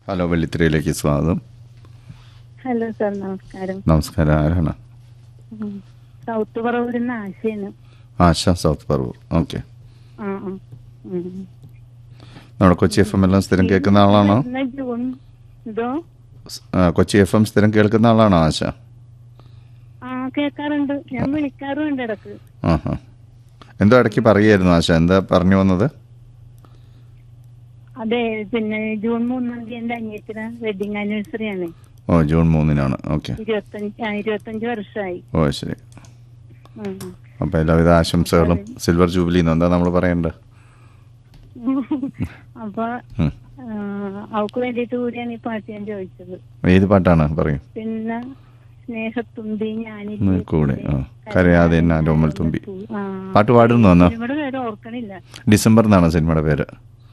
Hello വെള്ളിത്തിരയിലേക്ക് സ്വാഗതം hello sir നമസ്കാരം നമസ്കാരം ആരാണ് ഉം. സൗത്ത് പറവൂരിൽ നിന്ന് ആശയാണ് ആശ സൗത്ത് പറവൂർ ഓക്കെ ആ ആ. ഉം. നമ്മുടെ കൊച്ചി എഫ് എം എല്ലാം സ്ഥിരം കേൾക്കുന്ന ആളാണോ ഇന്ന് ജൂൺ ഇതോ ആ, കൊച്ചി എഫ് എം സ്ഥിരം കേൾക്കുന്ന ആളാണോ ആശ ആ കേൾക്കാറുണ്ട് ഞാൻ വിളിക്കാറുണ്ട് ഇടക്ക് ആ ഹാ എന്തോ ഇടയ്ക്ക് പറയായിരുന്നു ആശ എന്താ പറഞ്ഞു വന്നത് അതെ പിന്നെ ജൂൺ മൂന്നാം തീയതി എന്റെ അനിയത്തിന് വെഡിങ് ആനിവേഴ്സറി ആണ് ഓ ജൂൺ മൂന്നിനാണ് ഓക്കെ ഇരുപത്തഞ്ച് ആ, ഇരുപത്തഞ്ച് വർഷമായി ഓ ശരി ഉം. അപ്പോൾ എല്ലാവിധ ആശംസകളും സിൽവർ ജൂബിലിന്ന് എന്താ നമ്മൾ പറയേണ്ടത് അപ്പൊ ഉം. ആ, അവൾക്ക് വേണ്ടിയിട്ട് കൂടിയാണ് ഈ പാട്ട് ഞാൻ ചോദിച്ചത് ഏത് പാട്ടാണ് പറയും പിന്നെ സ്നേഹത്തുമ്പി ഞാനി ഉം, കൂടെ ആ കരയാതെ എന്നാ രോമൽ തുമ്പി പാട്ട് പാടുന്നു അന്ന് ഇവിടെ പേര് ഓർക്കണില്ല ഡിസംബർ എന്നാണ് സിനിമയുടെ പേര്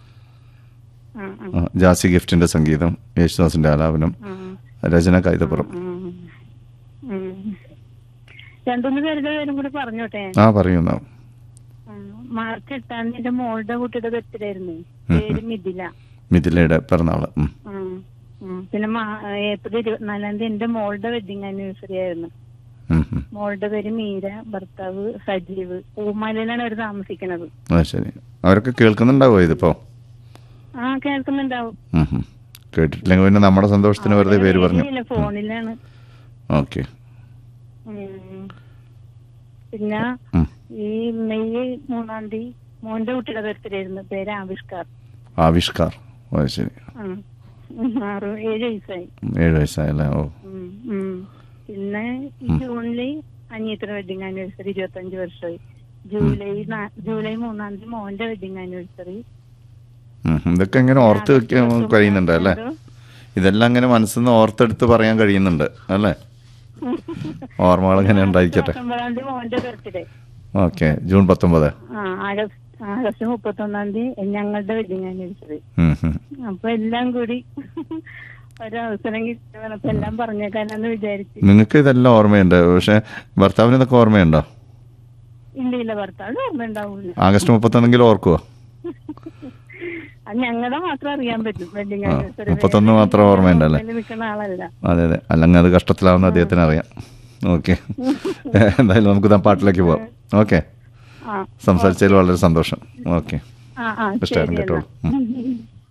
ആ ആ ആ, ജാസി ഗിഫ്റ്റിന്റെ സംഗീതം യേശുദാസിന്റെ ആലാപനം ആ രചന കൈതപ്പുറം ഉം. ഉം. രണ്ടുമൂന്ന് പേരുടെ പേരും കൂടി പറഞ്ഞോട്ടെ ആ പറയുന്നു ആ, മാർച്ച് എട്ടാം തീയതി എന്റെ മോളുടെ കുട്ടിയുടെ ബർത്ത്ഡേ ആയിരുന്നു പേര് മിഥില മിഥിലയുടെ പിറന്നാള് ഉം. ആ. ഉം. പിന്നെ മാ- ഏപ്രിൽ ഇരുപത്തിനാലാം തീയതി എന്റെ മോളുടെ വെഡിങ് ആനിവേഴ്സറി ആയിരുന്നു ഉം, ഉം. മോളുടെ പേര് മീര ഭർത്താവ് സജീവ് പൂമാലയിലാണ് അവർ താമസിക്കുന്നത് ആ ശരി അവരൊക്കെ കേൾക്കുന്നുണ്ടാവോ ഇതിപ്പോ ആ കേൾക്കുന്നുണ്ടാവും ഉം, ഉം. കേട്ടിട്ടില്ലെങ്കിൽ പിന്നെ നമ്മുടെ സന്തോഷത്തിന് വെറുതെ പേര് പറഞ്ഞു ഇല്ല, ഫോണിലാണ് ഓക്കെ ഉം. പിന്നെ ഉം. ഈ മെയ് മൂന്നാം തീയതി മോന്റെ കുട്ടിയുടെ ബർത്ത്ഡേ ആയിരുന്നു പേര് ആവിഷ്കാർ ആവിഷ്കാർ ഓ ശരി ആ. ഉം, ആറ് ഏഴ് വയസ്സായി ഉം, ഏഴ് വയസ്സായല്ലേ ഓ ഉം, ഉം. പിന്നെ ഈ ജൂണില് അനിയത്തിന്റെ വെഡിങ് ആനിവേഴ്സറി ഇരുപത്തഞ്ച് വർഷമായി ജൂലൈ നാ- ജൂലൈ മൂന്നാം തീയതി മോന്റെ വെഡിങ് ആനിവേഴ്സറി ഉം, ഉം. ഇതൊക്കെ ഇങ്ങനെ ഓർത്ത് വെക്കാൻ കഴിയുന്നുണ്ട് അല്ലേ ഇതെല്ലാം ഇങ്ങനെ മനസ്സിൽ നിന്ന് ഓർത്തെടുത്ത് പറയാൻ കഴിയുന്നുണ്ട് അല്ലേ ഓർമ്മകൾ ഇങ്ങനെ ഉണ്ടായിരിക്കട്ടെ പത്തൊമ്പതാം തീയതി മോന്റെ ബർത്ത്ഡേ ഓക്കെ ജൂൺ പത്തൊമ്പത് ആ ആഗസ്റ്റ് ആഗസ്റ്റ് മുപ്പത്തൊന്നാം തീയതി ഞങ്ങളുടെ വെഡിങ് ആനിവേഴ്സറി ഉം, ഉം. അപ്പൊ എല്ലാം കൂടി ഒരവസരം കിട്ടുക അപ്പൊ എല്ലാം പറഞ്ഞേക്കാനെന്ന് വിചാരിച്ചു നിങ്ങൾക്ക് ഇതെല്ലാം ഓർമ്മയുണ്ട് പക്ഷെ ഭർത്താവിന് ഇതൊക്കെ ഓർമ്മയുണ്ടോ ഇല്ല ഇല്ല ഭർത്താവ് ഓർമ്മ ഉണ്ടാവൂല ആഗസ്റ്റ് മുപ്പത്തൊന്നെങ്കിലും ഓർക്കുവോ അത് ഞങ്ങളുടെ മാത്രം അറിയാൻ പറ്റും വെഡിങ് ആ, ആനിവേഴ്സറി മുപ്പത്തൊന്ന് മാത്രം ഓർമ്മയുണ്ടല്ലേ നിൽക്കുന്ന ആളല്ല അതെ അതെ അല്ലെങ്കിൽ അത് കഷ്ടത്തിലാവുന്ന അദ്ദേഹത്തിന് അറിയാം ഓക്കെ എന്തായാലും നമുക്ക് ആ പാട്ടിലേക്ക് പോവാം ഓക്കെ ആ സംസാരിച്ചതിൽ വളരെ സന്തോഷം ഓക്കെ ആ ആ ഇഷ്ടമായിരുന്നു ശരി കേട്ടോ എന്നാ.